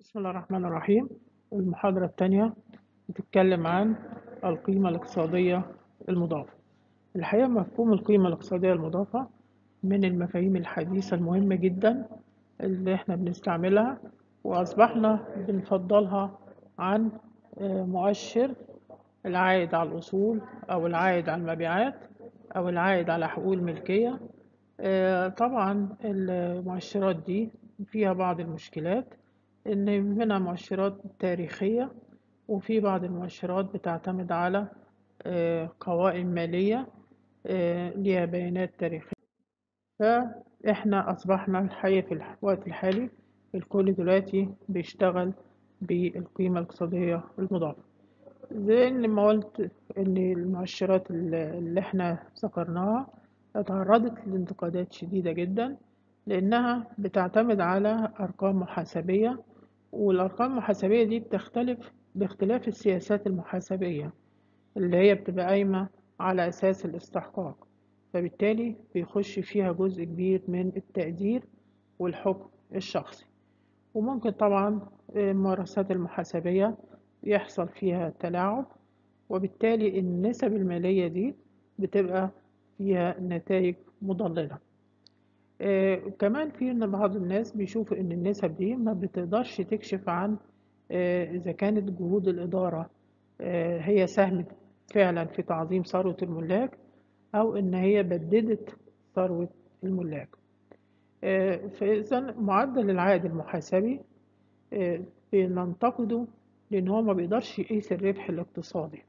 بسم الله الرحمن الرحيم المحاضرة الثانية بتتكلم عن القيمة الاقتصادية المضافة الحقيقة مفهوم القيمة الاقتصادية المضافة من المفاهيم الحديثة المهمة جدا اللي احنا بنستعملها وأصبحنا بنفضلها عن آه، مؤشر العائد على الأصول أو العائد على المبيعات أو العائد على حقوق الملكية آه، طبعا المؤشرات دي فيها بعض المشكلات إن منها مؤشرات تاريخية وفي بعض المؤشرات بتعتمد على آه، قوائم مالية آه، ليها بيانات تاريخية فإحنا أصبحنا الحقيقة في الوقت الحالي الكل دلوقتي بيشتغل بالقيمة الاقتصادية المضافة زي إن ما قلت إن المؤشرات اللي اللي إحنا ذكرناها اتعرضت لانتقادات شديدة جدا لأنها بتعتمد على أرقام محاسبية والأرقام المحاسبية دي بتختلف باختلاف السياسات المحاسبية اللي هي بتبقى قايمة على أساس الاستحقاق فبالتالي بيخش فيها جزء كبير من التقدير والحكم الشخصي وممكن طبعا الممارسات المحاسبية يحصل فيها تلاعب وبالتالي النسب المالية دي بتبقى فيها نتائج مضللة آه، كمان في إن بعض الناس بيشوفوا إن النسب دي ما بتقدرش تكشف عن آه، إذا كانت جهود الإدارة آه، هي ساهمت فعلا في تعظيم ثروة الملاك أو إن هي بددت ثروة الملاك آه، فإذا معدل العائد المحاسبي آه، بننتقده لأن هو ما بيقدرش يقيس الربح الاقتصادي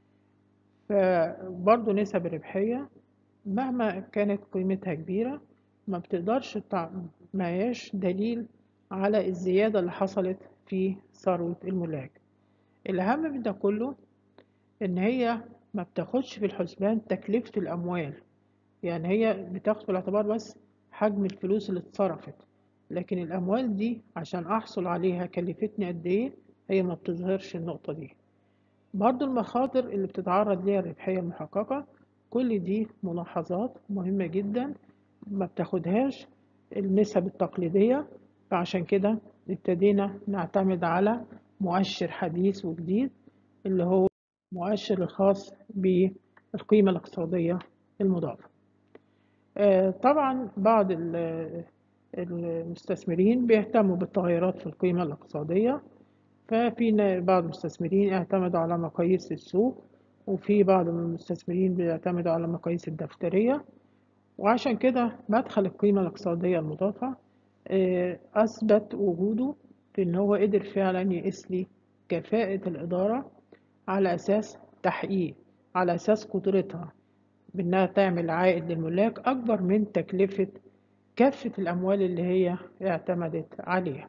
فبرضه نسب الربحية مهما كانت قيمتها كبيرة ما بتقدرش تع... ما هياش دليل على الزيادة اللي حصلت في ثروة الملاك الأهم من ده كله إن هي ما بتاخدش في الحسبان تكلفة الأموال يعني هي بتاخد في الاعتبار بس حجم الفلوس اللي اتصرفت لكن الأموال دي عشان أحصل عليها كلفتني قد إيه هي ما بتظهرش النقطة دي برضو المخاطر اللي بتتعرض ليها الربحية المحققة كل دي ملاحظات مهمة جدا ما بتاخدهاش النسب التقليدية فعشان كده ابتدينا نعتمد على مؤشر حديث وجديد اللي هو مؤشر الخاص بالقيمة الاقتصادية المضافة آه، طبعا بعض ال- المستثمرين بيهتموا بالتغيرات في القيمة الاقتصادية ففي نا- بعض المستثمرين اعتمدوا على مقاييس السوق وفي بعض من المستثمرين بيعتمدوا على مقاييس الدفترية وعشان كده مدخل القيمة الاقتصادية المضافة آه، أثبت وجوده في إن هو قدر فعلا يقيس لي كفاءة الإدارة على أساس تحقيق على أساس قدرتها بإنها تعمل عائد للملاك أكبر من تكلفة كافة الأموال اللي هي اعتمدت عليها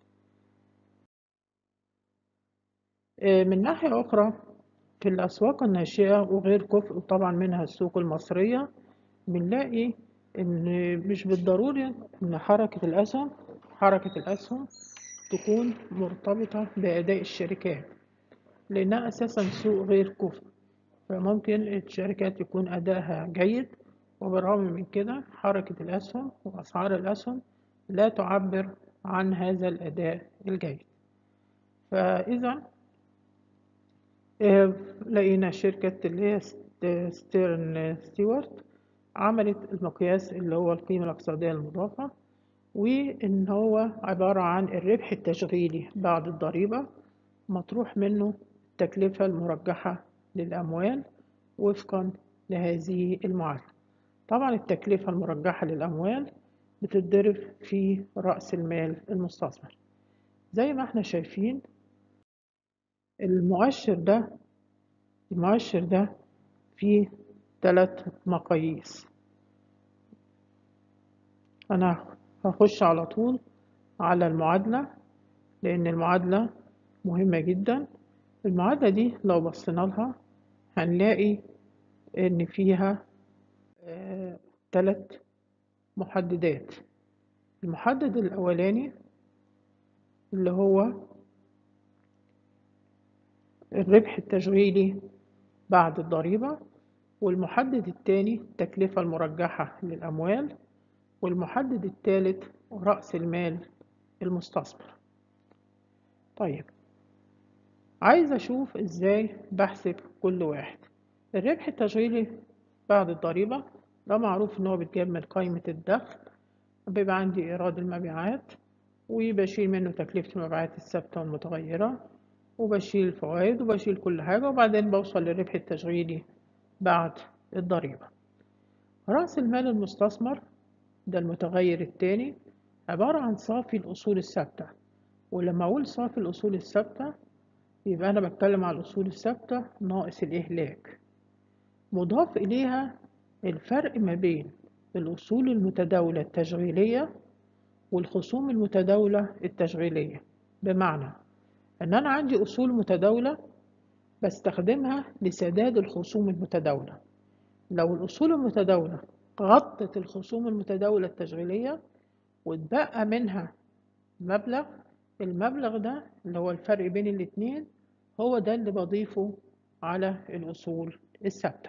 آه، من ناحية أخرى في الأسواق الناشئة وغير كفء طبعا منها السوق المصرية بنلاقي إن مش بالضروري إن حركة الأسهم حركة الأسهم تكون مرتبطة بأداء الشركات لأنها أساسا سوق غير كفء فممكن الشركات يكون أدائها جيد وبالرغم من كده حركة الأسهم وأسعار الأسهم لا تعبر عن هذا الأداء الجيد فإذا آه، لقينا شركة اللي هي ست- ستيرن ستيوارت عملت المقياس اللي هو القيمة الاقتصادية المضافة وإن هو عبارة عن الربح التشغيلي بعد الضريبة مطروح منه التكلفة المرجحة للأموال وفقا لهذه المعادلة طبعا التكلفة المرجحة للأموال بتتضرب في رأس المال المستثمر زي ما احنا شايفين المؤشر ده المؤشر ده فيه ثلاث مقاييس أنا هخش على طول على المعادلة لأن المعادلة مهمة جدا المعادلة دي لو بصينا لها هنلاقي إن فيها ثلاث محددات المحدد الأولاني اللي هو الربح التشغيلي بعد الضريبة والمحدد الثاني التكلفة المرجحة للأموال والمحدد الثالث رأس المال المستثمر طيب عايز أشوف إزاي بحسب كل واحد الربح التشغيلي بعد الضريبة ده معروف إن هو بيتجاب من قائمة الدخل بيبقى عندي إيراد المبيعات وبشيل منه تكلفة المبيعات الثابتة والمتغيرة وبشيل الفوائد وبشيل كل حاجة وبعدين بوصل للربح التشغيلي بعد الضريبة رأس المال المستثمر ده المتغير التاني عبارة عن صافي الأصول الثابتة ولما أقول صافي الأصول الثابتة يبقى أنا بتكلم على الأصول الثابتة ناقص الإهلاك مضاف إليها الفرق ما بين الأصول المتداولة التشغيلية والخصوم المتداولة التشغيلية بمعنى إن أنا عندي أصول متداولة بستخدمها لسداد الخصوم المتداولة لو الأصول المتداولة غطت الخصوم المتداولة التشغيلية واتبقى منها مبلغ المبلغ ده اللي هو الفرق بين الاتنين هو ده اللي بضيفه على الأصول الثابتة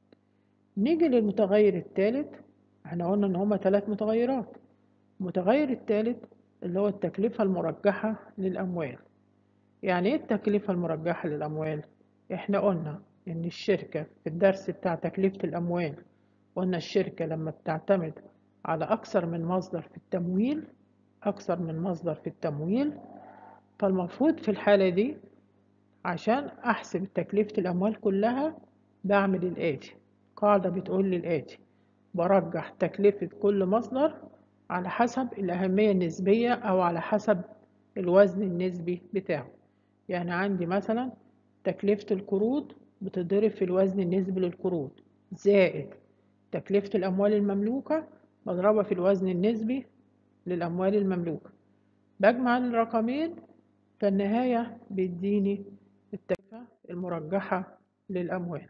نيجي للمتغير الثالث احنا قلنا ان هما ثلاث متغيرات المتغير الثالث اللي هو التكلفة المرجحة للأموال يعني ايه التكلفة المرجحة للأموال احنا قلنا ان الشركة في الدرس بتاع تكلفة الأموال قلنا الشركة لما بتعتمد على أكثر من مصدر في التمويل أكثر من مصدر في التمويل فالمفروض في الحالة دي عشان أحسب تكلفة الأموال كلها بعمل الآتي قاعدة بتقول لي الآتي برجح تكلفة كل مصدر على حسب الأهمية النسبية أو على حسب الوزن النسبي بتاعه يعني عندي مثلا تكلفة القروض بتضرب في الوزن النسبي للقروض زائد تكلفة الأموال المملوكة بضربها في الوزن النسبي للأموال المملوكة بجمع الرقمين فالنهاية بيديني التكلفة المرجحة للأموال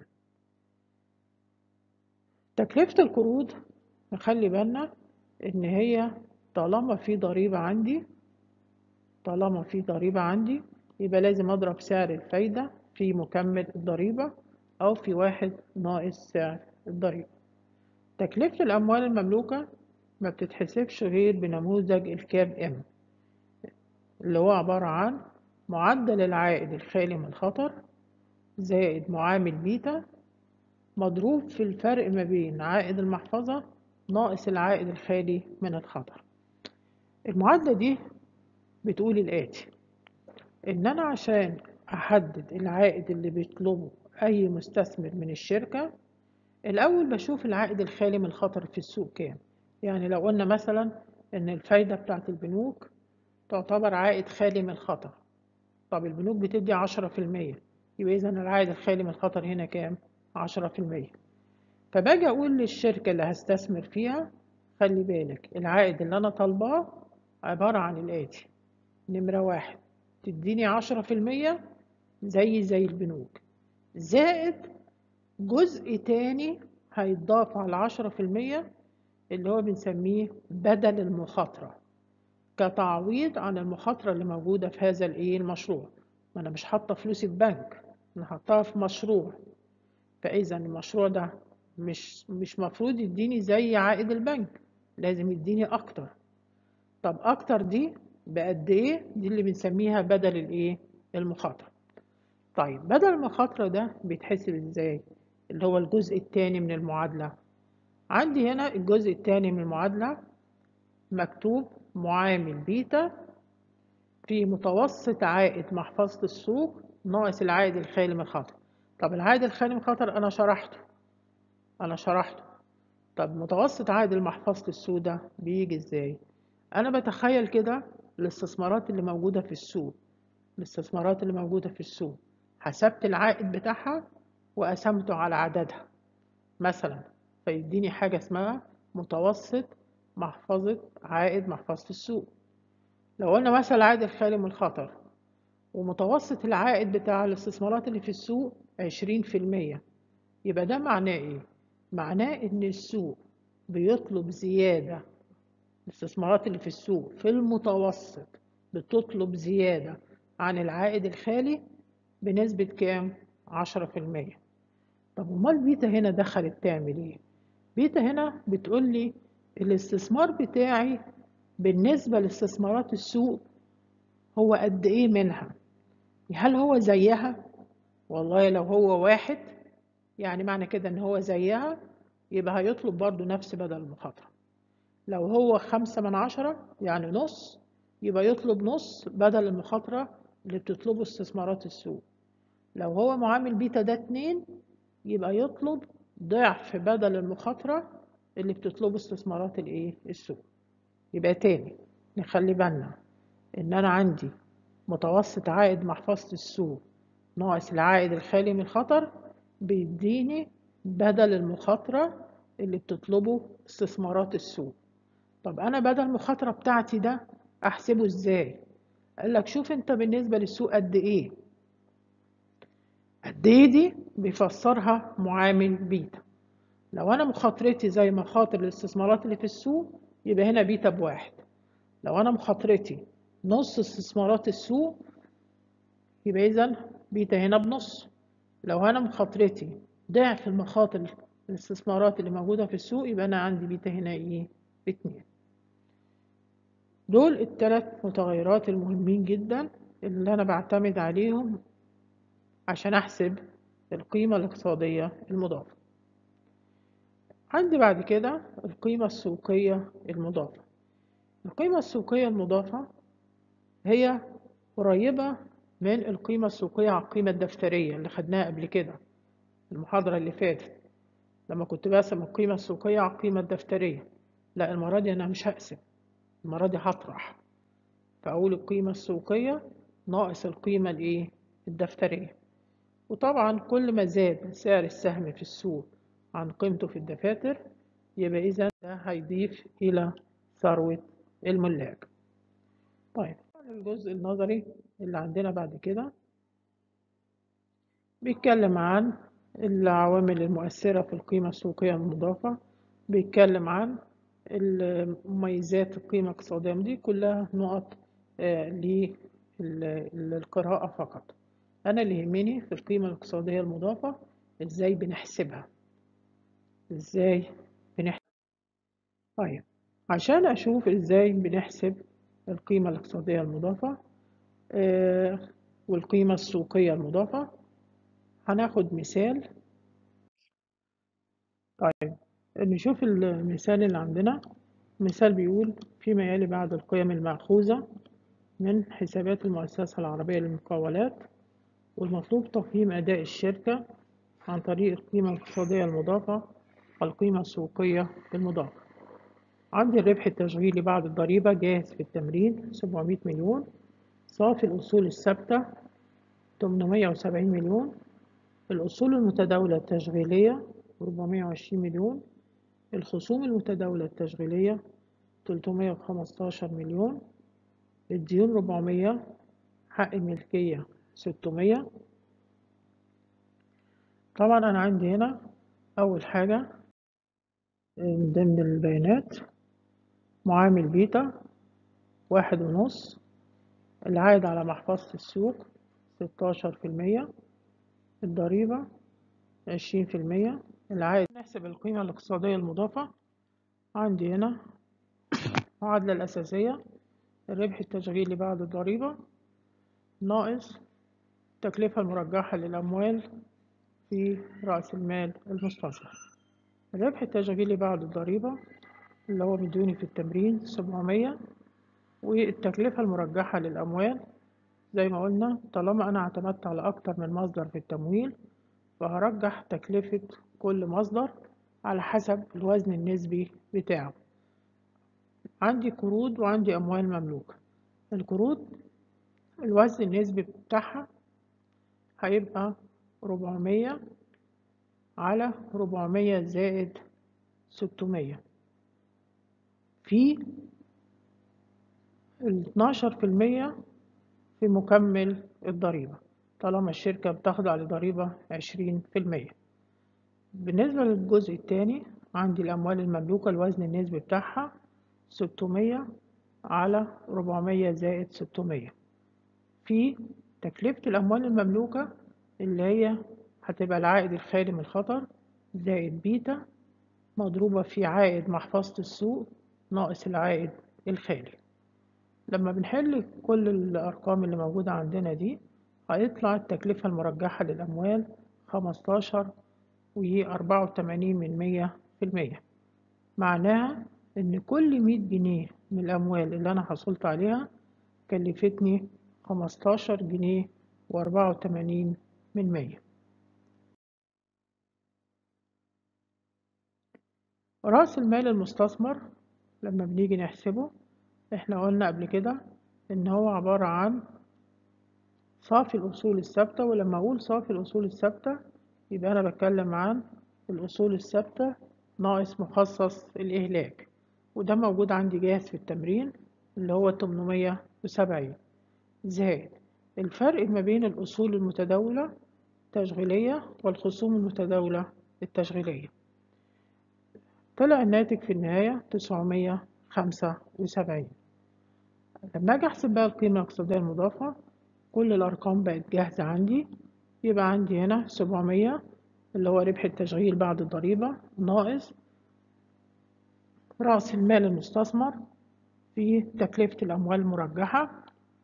تكلفة القروض نخلي بالنا إن هي طالما في ضريبة عندي طالما في ضريبة عندي يبقى لازم أضرب سعر الفايدة في مكمل الضريبة أو في واحد ناقص سعر الضريبة تكلفة الأموال المملوكة ما بتتحسبش غير بنموذج الكاب ام اللي هو عبارة عن معدل العائد الخالي من الخطر زائد معامل بيتا مضروب في الفرق ما بين عائد المحفظة ناقص العائد الخالي من الخطر المعادلة دي بتقول الآتي إن أنا عشان أحدد العائد اللي بيطلبه أي مستثمر من الشركة الأول بشوف العائد الخالي من الخطر في السوق كام يعني لو قلنا مثلا إن الفايدة بتاعت البنوك تعتبر عائد خالي من الخطر طب البنوك بتدي عشرة في المية يبقى إذا العائد الخالي من الخطر هنا كام؟ عشرة في المية فباجي أقول للشركة اللي هستثمر فيها خلي بالك العائد اللي أنا طالباه عبارة عن الآتي نمرة واحد تديني عشرة في المية زي زي البنوك زائد جزء تاني هيتضاف على عشرة في المية اللي هو بنسميه بدل المخاطرة كتعويض عن المخاطرة اللي موجودة في هذا الايه المشروع ما انا مش حاطة فلوسي في بنك انا حاطاها في مشروع فاذا المشروع ده مش مش مفروض يديني زي عائد البنك لازم يديني اكتر طب اكتر دي بقد ايه دي اللي بنسميها بدل الايه المخاطرة طيب بدل المخاطرة ده بيتحسب ازاي اللي هو الجزء الثاني من المعادلة عندي هنا الجزء الثاني من المعادلة مكتوب معامل بيتا في متوسط عائد محفظة السوق ناقص العائد الخالي من الخطر طب العائد الخالي من الخطر أنا شرحته أنا شرحته طب متوسط عائد المحفظة السوق ده بيجي إزاي أنا بتخيل كده الاستثمارات اللي موجودة في السوق الاستثمارات اللي موجودة في السوق حسبت العائد بتاعها وقسمته على عددها مثلا فيديني حاجة اسمها متوسط محفظة عائد محفظة السوق لو قلنا مثلا العائد الخالي من الخطر ومتوسط العائد بتاع الاستثمارات اللي في السوق عشرين في المية يبقى ده معناه ايه؟ معناه ان السوق بيطلب زيادة الاستثمارات اللي في السوق في المتوسط بتطلب زيادة عن العائد الخالي بنسبة كام؟ عشرة في المية طب امال بيتا هنا دخلت تعمل ايه؟ بيتا هنا بتقول لي الاستثمار بتاعي بالنسبة لاستثمارات السوق هو قد ايه منها هل هو زيها والله لو هو واحد يعني معنى كده ان هو زيها يبقى هيطلب برضو نفس بدل المخاطرة لو هو خمسة من عشرة يعني نص يبقى يطلب نص بدل المخاطرة اللي بتطلبه استثمارات السوق لو هو معامل بيتا ده اتنين يبقى يطلب ضعف بدل المخاطرة اللي بتطلبه استثمارات الايه السوق يبقى تاني نخلي بالنا ان انا عندي متوسط عائد محفظة السوق ناقص العائد الخالي من الخطر بيديني بدل المخاطرة اللي بتطلبه استثمارات السوق طب انا بدل المخاطرة بتاعتي ده احسبه ازاي قال لك شوف انت بالنسبة للسوق قد ايه قد ايه دي بيفسرها معامل بيتا لو انا مخاطرتي زي مخاطر الاستثمارات اللي في السوق يبقى هنا بيتا بواحد لو انا مخاطرتي نص استثمارات السوق يبقى اذا بيتا هنا بنص لو انا مخاطرتي ضعف المخاطر الاستثمارات اللي موجودة في السوق يبقى انا عندي بيتا هنا ايه باتنين دول الثلاث متغيرات المهمين جدا اللي انا بعتمد عليهم عشان احسب القيمة الاقتصادية المضافة عندي بعد كده القيمة السوقية المضافة القيمة السوقية المضافة هي قريبة من القيمة السوقية على القيمة الدفترية اللي خدناها قبل كده المحاضرة اللي فاتت لما كنت بقسم القيمة السوقية على القيمة الدفترية لا المرة دي أنا مش هقسم المرة دي هطرح فأقول القيمة السوقية ناقص القيمة الإيه الدفترية وطبعا كل ما زاد سعر السهم في السوق عن قيمته في الدفاتر يبقى إذا ده هيضيف إلى ثروة الملاك طيب الجزء النظري اللي عندنا بعد كده بيتكلم عن العوامل المؤثرة في القيمة السوقية المضافة بيتكلم عن مميزات القيمة الاقتصادية دي كلها نقط للقراءة فقط أنا اللي يهمني في القيمة الاقتصادية المضافة إزاي بنحسبها إزاي بنحسب طيب عشان أشوف إزاي بنحسب القيمة الاقتصادية المضافة آه والقيمة السوقية المضافة هناخد مثال طيب نشوف المثال اللي عندنا مثال بيقول فيما يلي بعد القيم المأخوذة من حسابات المؤسسة العربية للمقاولات والمطلوب تقييم أداء الشركة عن طريق القيمة الاقتصادية المضافة والقيمة السوقية المضافة عندي الربح التشغيلي بعد الضريبة جاهز في التمرين 700 مليون صافي الأصول الثابتة 870 مليون الأصول المتداولة التشغيلية 420 مليون الخصوم المتداولة التشغيلية 315 مليون الديون 400 حق الملكية 600 طبعا أنا عندي هنا أول حاجة من ضمن البيانات معامل بيتا واحد ونص العائد على محفظة السوق ستاشر في المية الضريبة عشرين في المية العائد نحسب القيمة الاقتصادية المضافة عندي هنا المعادلة الأساسية الربح التشغيلي بعد الضريبة ناقص التكلفة المرجحة للأموال في رأس المال المستثمر الربح التشغيلي بعد الضريبة اللي هو مديوني في التمرين سبعمية والتكلفة المرجحة للأموال زي ما قلنا طالما أنا اعتمدت على أكتر من مصدر في التمويل فهرجح تكلفة كل مصدر على حسب الوزن النسبي بتاعه عندي قروض وعندي أموال مملوكة القروض الوزن النسبي بتاعها هيبقى ربعمية على ربعمية زائد ستمية في الاتناشر في المية في مكمل الضريبة طالما الشركة بتخضع لضريبة عشرين في المية بالنسبة للجزء التاني عندي الأموال المملوكة الوزن النسبي بتاعها ستمية على ربعمية زائد ستمية في تكلفة الأموال المملوكة اللي هي هتبقى العائد الخالي من الخطر زائد بيتا مضروبة في عائد محفظة السوق ناقص العائد الخالي لما بنحل كل الأرقام اللي موجودة عندنا دي هيطلع التكلفة المرجحة للأموال خمستاشر وأربعة وتمانين من مية في المية معناها إن كل مية جنيه من الأموال اللي أنا حصلت عليها كلفتني خمستاشر جنيه وأربعة وتمانين من مية رأس المال المستثمر لما بنيجي نحسبه احنا قلنا قبل كده ان هو عبارة عن صافي الأصول الثابتة ولما أقول صافي الأصول الثابتة يبقى أنا بتكلم عن الأصول الثابتة ناقص مخصص الإهلاك وده موجود عندي جاهز في التمرين اللي هو 870 زائد الفرق ما بين الأصول المتداولة التشغيلية والخصوم المتداولة التشغيلية طلع الناتج في النهاية 975 لما أجي أحسب بقى القيمة الاقتصادية المضافة كل الأرقام بقت جاهزة عندي يبقى عندي هنا 700 اللي هو ربح التشغيل بعد الضريبة ناقص رأس المال المستثمر في تكلفة الأموال المرجحة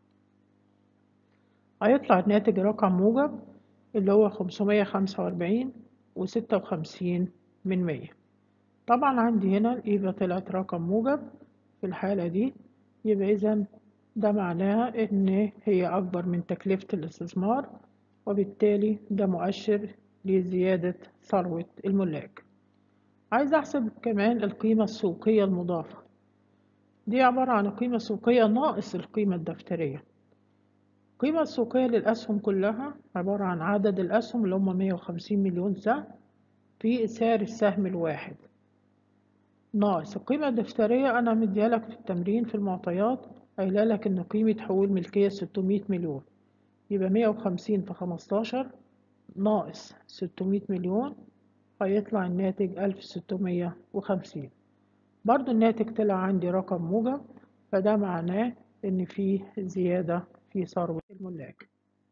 هيطلع الناتج رقم موجب اللي هو 545 وستة وخمسين من مية طبعا عندي هنا الإيفا طلعت رقم موجب في الحالة دي يبقى إذا ده معناها إن هي أكبر من تكلفة الاستثمار وبالتالي ده مؤشر لزيادة ثروة الملاك عايز أحسب كمان القيمة السوقية المضافة دي عبارة عن القيمة السوقية ناقص القيمة الدفترية القيمة السوقية للأسهم كلها عبارة عن عدد الأسهم اللي هم 150 مليون سهم في سعر السهم الواحد ناقص القيمة الدفترية أنا مديالك في التمرين في المعطيات قايلة لك إن قيمة حقوق الملكية 600 مليون يبقى 150 في 15 ناقص 600 مليون هيطلع الناتج 1650 برضو الناتج طلع عندي رقم موجب فده معناه إن فيه زيادة في ثروة الملاك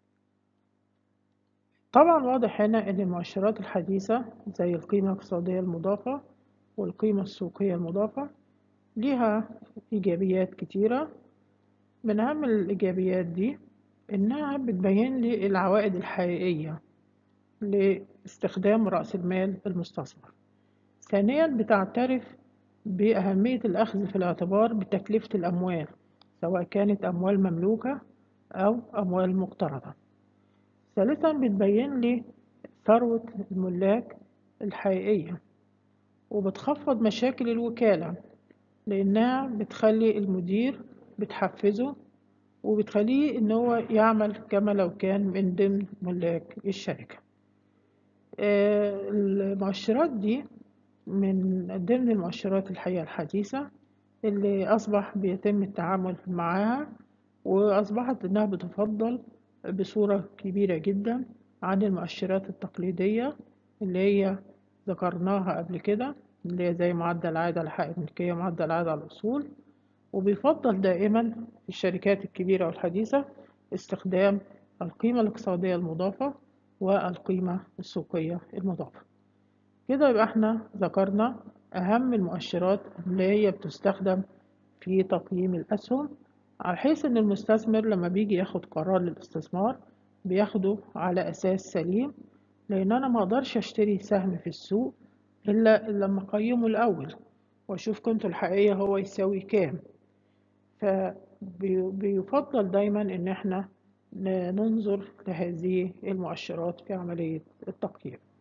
طبعا واضح هنا إن المؤشرات الحديثة زي القيمة الاقتصادية المضافة والقيمة السوقية المضافة ليها إيجابيات كتيرة من أهم الإيجابيات دي إنها بتبين لي العوائد الحقيقية لاستخدام رأس المال المستثمر ثانيا بتعترف بأهمية الأخذ في الاعتبار بتكلفة الأموال سواء كانت أموال مملوكة أو أموال مقترضة ثالثا بتبين لي ثروة الملاك الحقيقية وبتخفض مشاكل الوكالة لأنها بتخلي المدير بتحفزه وبتخليه إن هو يعمل كما لو كان من ضمن ملاك الشركة المؤشرات دي من ضمن المؤشرات الحقيقة الحديثة اللي أصبح بيتم التعامل معاها وأصبحت إنها بتفضل بصورة كبيرة جدا عن المؤشرات التقليدية اللي هي ذكرناها قبل كده اللي هي زي معدل العائد على حق الملكية ومعدل العائد على الأصول وبيفضل دائما في الشركات الكبيرة والحديثة استخدام القيمة الاقتصادية المضافة والقيمة السوقية المضافة كده يبقى احنا ذكرنا أهم المؤشرات اللي هي بتستخدم في تقييم الأسهم على حيث إن المستثمر لما بيجي ياخد قرار للاستثمار بياخده على أساس سليم لأن أنا مقدرش أشتري سهم في السوق إلا لما أقيمه الأول وأشوف قيمته الحقيقية هو يساوي كام فبيفضل دايما إن احنا ننظر لهذه المؤشرات في عملية التقييم